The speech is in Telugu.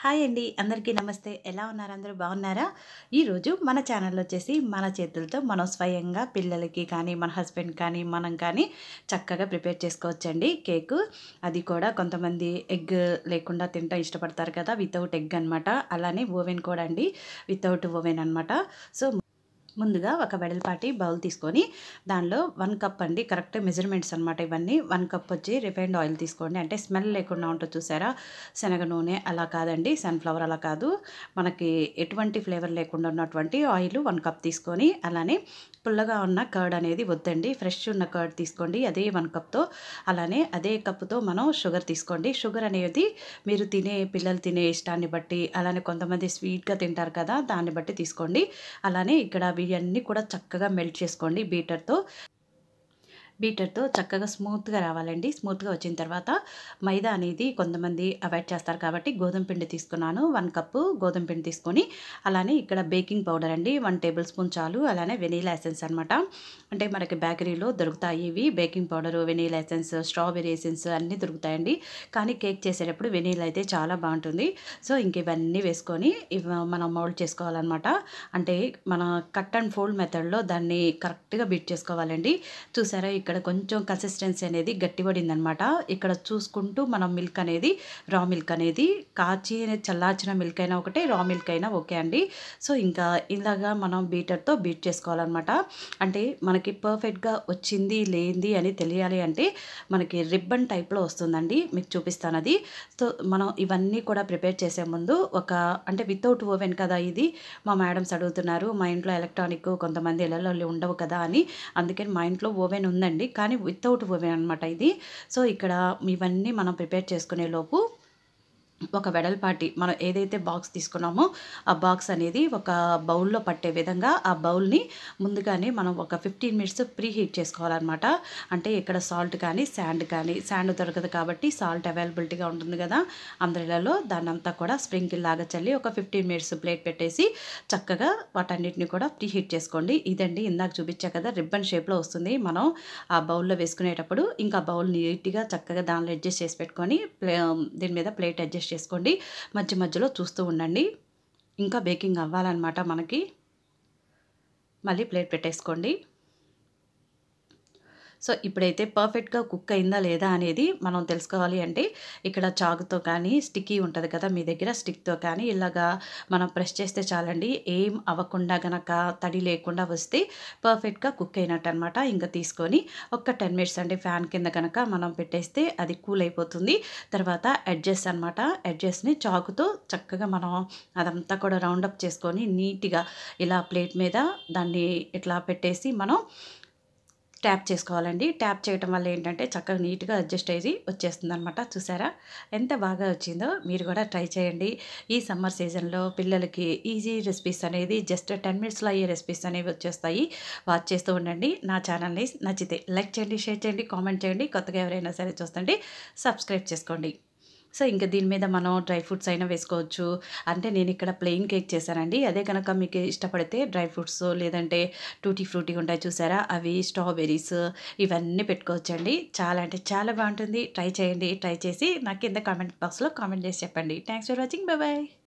హాయ్ అండి అందరికీ నమస్తే ఎలా ఉన్నారు అందరూ బాగున్నారా ఈరోజు మన ఛానల్లో వచ్చేసి మన చేతులతో మనం స్వయంగా పిల్లలకి కానీ మన హస్బెండ్ కానీ మనం కానీ చక్కగా ప్రిపేర్ చేసుకోవచ్చండి కేక్ అది కూడా కొంతమంది ఎగ్ లేకుండా తింటా ఇష్టపడతారు కదా వితౌట్ ఎగ్ అనమాట అలానే ఓవెన్ కూడా అండి వితౌట్ ఓవెన్ అనమాట సో ముందుగా ఒక వెడల్పాటి బౌల్ తీసుకొని దానిలో వన్ కప్ అండి కరెక్ట్ మెజర్మెంట్స్ అనమాట ఇవన్నీ వన్ కప్ వచ్చి రిఫైండ్ ఆయిల్ తీసుకోండి అంటే స్మెల్ లేకుండా ఉంటుంది చూసారా శనగ నూనె అలా కాదండి సన్ఫ్లవర్ అలా కాదు మనకి ఎటువంటి ఫ్లేవర్ లేకుండా ఉన్నటువంటి ఆయిల్ వన్ కప్ తీసుకొని అలానే పుల్లగా ఉన్న కర్డ్ అనేది వద్దండి ఫ్రెష్ ఉన్న కర్డ్ తీసుకోండి అదే వన్ కప్తో అలానే అదే కప్పుతో మనం షుగర్ తీసుకోండి షుగర్ అనేది మీరు తినే పిల్లలు తినే ఇష్టాన్ని బట్టి అలానే కొంతమంది స్వీట్గా తింటారు కదా దాన్ని బట్టి తీసుకోండి అలానే ఇక్కడ ఇవన్నీ కూడా చక్కగా మెల్ట్ చేసుకోండి బీటర్తో బీటర్తో చక్కగా స్మూత్గా రావాలండి స్మూత్గా వచ్చిన తర్వాత మైదా అనేది కొంతమంది అవాయిడ్ చేస్తారు కాబట్టి గోధుమ పిండి తీసుకున్నాను వన్ కప్పు గోధుమ పిండి తీసుకొని అలానే ఇక్కడ బేకింగ్ పౌడర్ అండి వన్ టేబుల్ స్పూన్ చాలు అలానే వెనీలా ఎసెన్స్ అనమాట అంటే మనకి బేకరీలో దొరుకుతాయి ఇవి baking powder vanilla essence strawberry essence అన్నీ దొరుకుతాయండి కానీ కేక్ చేసేటప్పుడు వెనీలా అయితే చాలా బాగుంటుంది సో ఇంక ఇవన్నీ వేసుకొని ఇవ మనం మౌల్డ్ చేసుకోవాలన్నమాట అంటే మన కట్ అండ్ ఫోల్డ్ మెథడ్లో దాన్ని కరెక్ట్గా బీట్ చేసుకోవాలండి చూసారా ఇక్కడ కొంచెం కన్సిస్టెన్సీ అనేది గట్టిపడిందనమాట ఇక్కడ చూసుకుంటూ మనం మిల్క్ అనేది రా మిల్క్ అనేది కాచి చల్లార్చిన మిల్క్ అయినా ఒకటే రా మిల్క్ అయినా ఓకే అండి సో ఇంకా ఇలాగా మనం బీటర్తో బీట్ చేసుకోవాలన్నమాట అంటే మనకి పర్ఫెక్ట్గా వచ్చింది లేనిది అని తెలియాలి అంటే మనకి రిబ్బన్ టైప్లో వస్తుందండి మీకు చూపిస్తాను అది సో మనం ఇవన్నీ కూడా ప్రిపేర్ చేసే ముందు ఒక అంటే వితౌట్ ఓవెన్ కదా ఇది మా మేడమ్స్ అడుగుతున్నారు మా ఇంట్లో ఎలక్ట్రానిక్ కొంతమంది ఇళ్ళలో ఉండవు కదా అని అందుకని మా ఇంట్లో ఓవెన్ ఉందండి కానీ వితౌట్ ఓవెన్ అనమాట ఇది సో ఇక్కడ ఇవన్నీ మనం ప్రిపేర్ చేసుకునే లోపు ఒక వెడల్పాటి మనం ఏదైతే బాక్స్ తీసుకున్నామో ఆ బాక్స్ అనేది ఒక బౌల్లో పట్టే విధంగా ఆ బౌల్ని ముందుగానే మనం ఒక ఫిఫ్టీన్ మినిట్స్ ప్రీ హీట్ చేసుకోవాలన్నమాట అంటే ఇక్కడ సాల్ట్ కానీ శాండ్ కానీ శాండ్ దొరకదు కాబట్టి సాల్ట్ అవైలబిలిటీగా ఉంటుంది కదా అందరిలో దాన్ని అంతా కూడా స్ప్రింకిల్ లాగా చల్లి ఒక ఫిఫ్టీన్ మినిట్స్ ప్లేట్ పెట్టేసి చక్కగా వాటన్నిటిని కూడా ప్రీ హీట్ చేసుకోండి ఇదండి ఇందాక చూపించా కదా రిబ్బన్ షేప్లో వస్తుంది మనం ఆ బౌల్లో వేసుకునేటప్పుడు ఇంకా బౌల్ నీట్గా చక్కగా దానిలో అడ్జస్ట్ చేసి పెట్టుకొని ప్లే దీని మీద ప్లేట్ అడ్జస్ట్ చేసుకోండి మధ్య మధ్యలో చూస్తూ ఉండండి ఇంకా బేకింగ్ అవ్వాలన్నమాట మనకి మళ్ళీ ప్లేట్ పెట్టేసుకోండి సో ఇప్పుడైతే పర్ఫెక్ట్గా కుక్ అయిందా లేదా అనేది మనం తెలుసుకోవాలి అంటే ఇక్కడ చాకుతో కానీ స్టిక్కీ ఉంటుంది కదా మీ దగ్గర స్టిక్తో కానీ ఇలాగా మనం ప్రెస్ చేస్తే చాలండి ఏం అవ్వకుండా గనక తడి లేకుండా వస్తే పర్ఫెక్ట్గా కుక్ అయినట్టు అనమాట ఇంకా తీసుకొని ఒక టెన్ మినిట్స్ అంటే ఫ్యాన్ కింద కనుక మనం పెట్టేస్తే అది కూల్ అయిపోతుంది తర్వాత ఎడ్జెస్ అనమాట ఎడ్జెస్ని చాకుతో చక్కగా మనం అదంతా కూడా రౌండప్ చేసుకొని నీట్గా ఇలా ప్లేట్ మీద దాన్ని ఇట్లా పెట్టేసి మనం ట్యాప్ చేసుకోవాలండి ట్యాప్ చేయటం వల్ల ఏంటంటే చక్కగా నీట్గా అడ్జస్ట్ అయ్యి వచ్చేస్తుంది అనమాట చూసారా ఎంత బాగా వచ్చిందో మీరు కూడా ట్రై చేయండి ఈ సమ్మర్ సీజన్లో పిల్లలకి ఈజీ రెసిపీస్ అనేది జస్ట్ టెన్ మినిట్స్లో అయ్యే రెసిపీస్ అనేవి వచ్చేస్తాయి వాచ్ చేస్తూ ఉండండి నా ఛానల్ని నచ్చితే లైక్ చేయండి షేర్ చేయండి కామెంట్ చేయండి కొత్తగా ఎవరైనా సరే చూస్తుంటే సబ్స్క్రైబ్ చేసుకోండి సో ఇంకా దీని మీద మనం డ్రై ఫ్రూట్స్ అయినా వేసుకోవచ్చు అంటే నేను ఇక్కడ ప్లెయిన్ కేక్ చేశానండి అదే కనుక మీకు ఇష్టపడితే డ్రై ఫ్రూట్స్ లేదంటే టూటీ ఫ్రూటీ ఉంటాయి చూసారా అవి స్ట్రాబెర్రీస్ ఇవన్నీ పెట్టుకోవచ్చండి చాలా అంటే చాలా బాగుంటుంది ట్రై చేయండి ట్రై చేసి నాకు కింద కామెంట్ బాక్స్లో కామెంట్ చేసి చెప్పండి thanks for watching bye bye